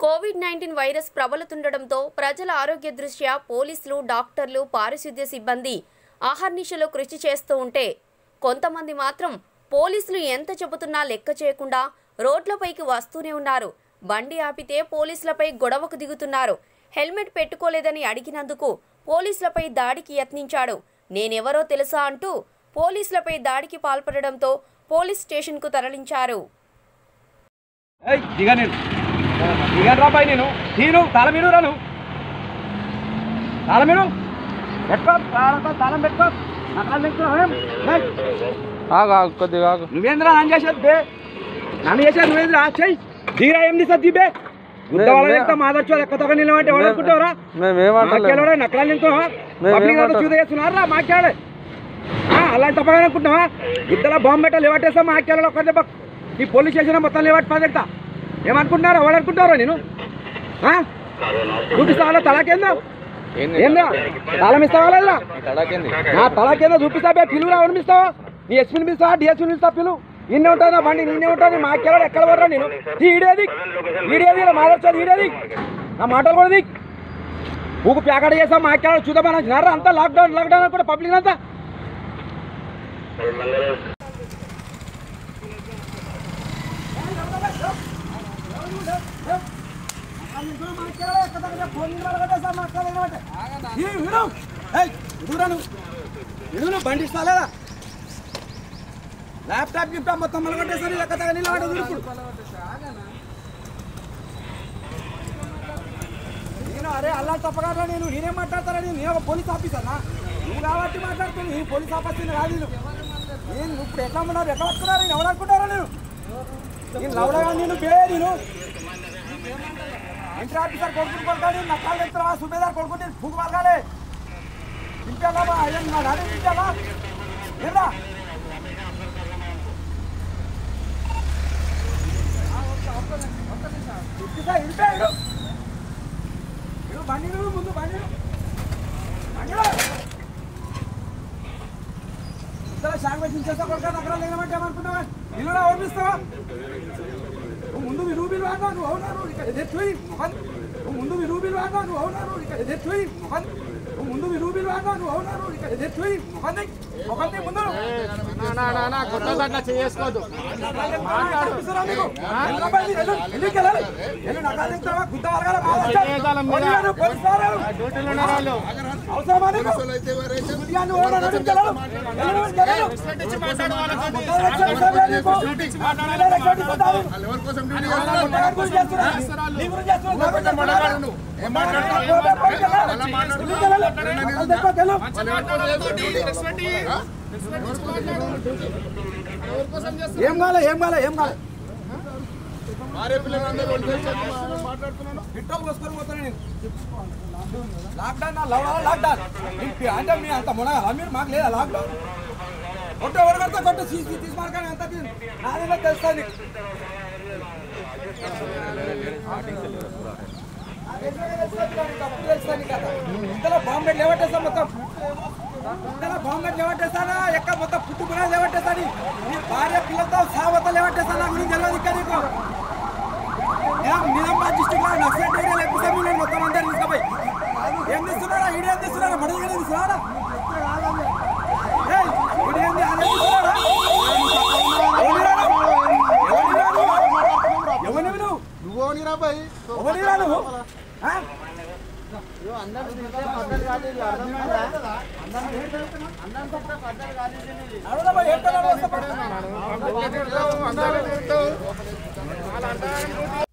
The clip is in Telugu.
కోవిడ్ నైన్టీన్ వైరస్ ప్రబలుతుండటంతో ప్రజల ఆరోగ్య దృష్ట్యా పోలీసులు డాక్టర్లు పారిశుద్ధ్య సిబ్బంది ఆహర్నిశలో కృషి చేస్తూ ఉంటే కొంతమంది మాత్రం పోలీసులు ఎంత చెబుతున్నా లెక్క చేయకుండా రోడ్లపైకి వస్తూనే ఉన్నారు బండి ఆపితే పోలీసులపై గొడవకు దిగుతున్నారు హెల్మెట్ పెట్టుకోలేదని అడిగినందుకు పోలీసులపై దాడికి యత్నించాడు నేనెవరో తెలుసా అంటూ పోలీసులపై దాడికి పాల్పడడంతో పోలీస్ స్టేషన్కు తరలించారు ఏయ్ దిగా నేను దిగాను రా పై నేను తీను తాళం మీను రాను తాళం మీను పెట్టుకో తాళంతో తాళం పెట్టుకో నకరాలు పెట్టుకో ఏం? ఏయ్, ఆగు ఆగు కొద్దిగా ఆగు నువ్వేంద్రా నన్ను చేసేది బే నన్ను చేసేది నువ్వేంద్రా చెయ్యి దిగిరా ఏం తీసా దిబే గుద్ద వాళ్ళ మే- ఎంత మాదొచ్చు ఎక్కతోక నిలబట్టి ఎవరు అనుకుంటావరా మేమేమంటలేము మాకేలోడా నకరాలు ఎంతో మేము పబ్లిక్ అంతా ఏమంటాం? చూద చేస్తున్నారా మాకేడే అలా తప్పగా అనుకుంటున్నావా గుద్దల బాంబు పెట్టాలి లేవట్టేస్తా మాకేలో ఒక్క దెబ్బ ఈ పోలీస్ స్టేషన్ మొత్తం లేవట్టి పదెడతా ఏమనుకుంటున్నారా ఎవరు అనుకుంటారా నేను ఆ? చూపిస్తావా తలాకేందా ఏందా తాళం ఇస్తావా లేదా తడాకింది నా తలాకేందా చూపిస్తా బే పిలువురా ఎవరిని ఇస్తావా నీ ఎస్పీని పిలుస్తావా డిఎస్పీని పిలుస్తా పిలు ఇన్నే ఉంటుందా బండి నిన్నే ఉంటుంది మాకేలో ఎక్కడ పడరా నేను ఈ ఈడేది ఈడేది ఇలా మాదొచ్చేది ఈడేది నా మాటలు కూడా దిక్ ఊకు ప్యాకెట్ చేసాం మాకేలో చూద్దామని వచ్చినారా అంతా లాక్డౌన్ లాక్డౌన్ అని కూడా పబ్లిక్ అంతా బండి ఇస్తాలేదా ల్యాప్టాప్ గిఫ్టాప్ మొత్తం మలగొట్టేసరి లెక్క నిలబడి ఇప్పుడు నేను అరే అల్లా తప్పగా నేను నేనేం మాట్లాడతారా నేను నేను ఒక పోలీస్ ఆఫీసర్నా నువ్వు కాబట్టి మాట్లాడుతున్నాను నేను పోలీస్ ఆఫీసర్ కాదు నేను నేను నువ్వు ఇప్పుడు ఎట్లా ఉన్నారు ఎట్లా వస్తున్నారు నేను ఎవరు అనుకుంటారా నేను నేను లవడగా నేను బే నేను ఎంట్రీ ఆఫీసర్ కొడుకుని కొడుకాలి నా కాళ్ళు ఎత్తురా సుబేదార్ కొడుకుని పూకు పలకాలి దింపాలా అయ్యా నా నాడే దింపాలా ఏరా ఇప్పిస్తా, ఇడిపే, ఇడు. ఇడు, బండి ఇడు, ముందు బండి ఇడు. బండి ఇడు. ఇంతలో షాక్ వేసి చేస్తా కొడుకా అక్కడ లేనమంటే ఏమనుకున్నావా ఇల్లు ఓడిపిస్తావా నువ్వు ముందు మీ రూబీలు వాగా నువ్వు అవునారు ఇక్కడ ఎదే చూయి మొహన్ నువ్వు ముందు మీ రూబీలు వాగా నువ్వు అవునారు ఇక్కడ ఎదే చూయి మొహన్ నువ్వు ముందు మీ రూబీలు వాగా నువ్వు అవునారు ఇక్కడ ఎదే చూయి మొహన్ మొహన్ ముందు ఏం కాలే ఏం కాలే ఏం కాలే పిట్టలు కోసుకొని పోతాను నేను లాక్డౌన్ నా లవ్ లాక్డౌన్ మీకు అంటే మీ అంత మునగాల మీరు మాకు లేదా లాక్డౌన్ కొట్టు ఎవరు కడతా కొట్టు సీసీ తీసి మార్కాని అంత నాదేదో తెలుస్తుంది ఇంతలో బాంబే లేవట్టేస్తా మొత్తం ఇంతలో బాంబే లేవట్టేస్తానా ఎక్క మొత్తం పుట్టుకునే లేవట్టేస్తాని నీ భార్య పిల్లలతో సావత లేవట్టేస్తానా గురించి తెలియదు ఇంకా నీకు నేను నిజామాబాద్ డిస్టిక్ లో నక్సలైట్ ఏరియా ఎపిసోడ్ నేను మొత్తం అందరు తీసుకుపోయి ఏం తీస్తున్నారా ఈడు ఏం తీస్తున్నారా మడి ఏం తీస్తున్నారా ఏయ్, ఈడు ఏంది? ఆయన ఏం తీస్తున్నారా? ఎవరిరా నువ్వు? ఎవరిరా నువ్వు? ఎవరివి నువ్వు? ఎవరిరా నువ్వు? ఆ? అడుగుదా పోయి, ఏం పిల్లలు వస్తా పో.